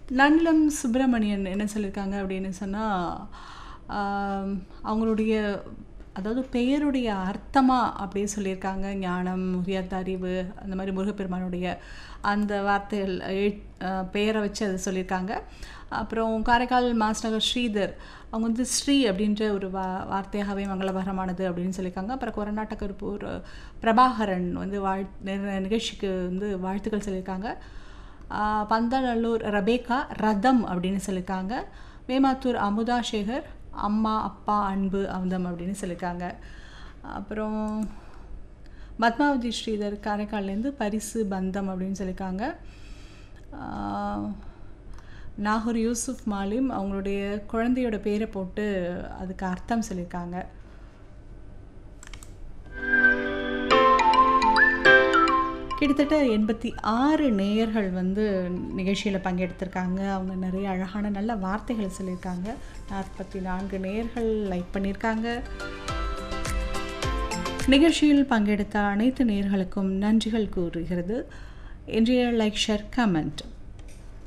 நன்னிலம் சுப்பிரமணியன் என்ன சொல்லியிருக்காங்க அப்படின்னு சொன்னால் அவங்களுடைய அதாவது பெயருடைய அர்த்தமாக அப்படியே சொல்லியிருக்காங்க ஞானம் உயர்ந்த அறிவு அந்த மாதிரி முருகப்பெருமானுடைய அந்த வார்த்தைகள் எழு- அஹ் பெயரை வச்சு அதை சொல்லியிருக்காங்க அப்புறம் காரைக்கால் மாஸ்நகர் ஸ்ரீதர் அவங்க வந்து ஸ்ரீ அப்படின்ற ஒரு வா வார்த்தையாகவே மங்களகரமானது அப்படின்னு சொல்லியிருக்காங்க அப்புறம் கொரநாட்ட கருப்பூர் பிரபாகரன் வந்து வாழ் நிற- நிகழ்ச்சிக்கு வந்து வாழ்த்துக்கள் சொல்லியிருக்காங்க ஆஹ் பந்தநல்லூர் ரபேகா ரதம் அப்படின்னு சொல்லியிருக்காங்க மேமாத்தூர் அமுதா சேகர் அம்மா அப்பா அன்பு அமுதம் அப்படின்னு சொல்லியிருக்காங்க அப்புறம் பத்மாவதி ஸ்ரீதர் காரைக்கால்லேருந்து பரிசு பந்தம் அப்படின்னு சொல்லியிருக்காங்க ஆஹ் நாகூர் யூசுப் மாலிம் அவங்களுடைய குழந்தையோட பேரை போட்டு அதுக்கு அர்த்தம் சொல்லியிருக்காங்க கிட்டத்தட்ட எண்பத்தி ஆறு நேயர்கள் வந்து நிகழ்ச்சியில் பங்கெடுத்திருக்காங்க அவங்க நிறைய அழகான நல்ல வார்த்தைகள் சொல்லியிருக்காங்க நாற்பத்தி நான்கு நேயர்கள் லைக் பண்ணியிருக்காங்க நிகழ்ச்சியில் பங்கெடுத்த அனைத்து நேயர்களுக்கும் நன்றிகள் கூறுகிறது இன்றைய லைக் ஷேர் கமெண்ட்